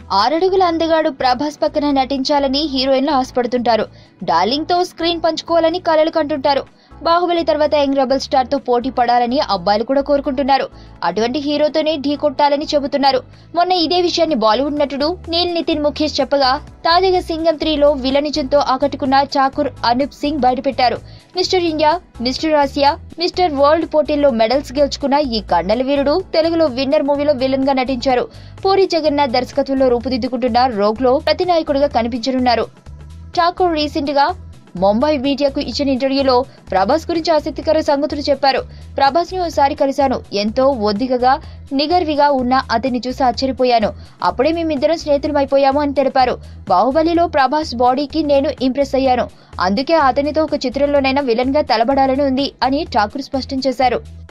ఆరడుగుల అందగాడు ప్రభాస్ పక్కన నటించాలని హీరోయిన్లు ఆశపడుతుంటారు డార్లింగ్ తో స్క్రీన్ పంచుకోవాలని కలలు కంటుంటారు బాహుబలి తర్వాత యంగ్ రెబల్ స్టార్ తో పోటీ పడాలని అబ్బాయిలు కూడా కోరుకుంటున్నారు అటువంటి హీరోతోనే ఢీ కొట్టాలని చెబుతున్నారు మొన్న ఇదే విషయాన్ని బాలీవుడ్ నటుడు నీల్ నితిన్ ముఖేష్ చెప్పగా తాజాగా సింగం త్రీలో విలనిజంతో ఆకట్టుకున్న చాకూర్ అనూప్ సింగ్ బయటపెట్టారు mister India mister Asia mister world పోటీల్లో మెడల్స్ గెలుచుకున్న ఈ కండల వీరుడు తెలుగులో విన్నర్ మూవీలో విలన్ గా నటించారు పూరి జగన్నాథ్ దర్శకత్వంలో రూపుదిద్దుకుంటున్న రోగ్లో ప్రతినాయకుడిగా కనిపించనున్నారు ఠాకూర్ రీసెంట్ గా ముంబై మీడియాకు ఇచ్చిన ఇంటర్వ్యూలో ప్రభాస్ గురించి ఆసక్తికర సంగతులు చెప్పారు ప్రభాస్ ని ఓసారి కలిశాను ఎంతో ఒద్దికగా నిగర్విగా ఉన్న అతన్ని చూసి ఆశ్చర్యపోయాను అప్పుడే మేమిద్దరం స్నేహితులమైపోయాము అని తెలిపారు బాహుబలిలో ప్రభాస్ బాడీకి నేను ఇంప్రెస్ అయ్యాను అందుకే అతనితో ఒక చిత్రంలోనైనా విలన్ గా తలబడాలని ఉంది అని ఠాకూర్ స్పష్టం చేశారు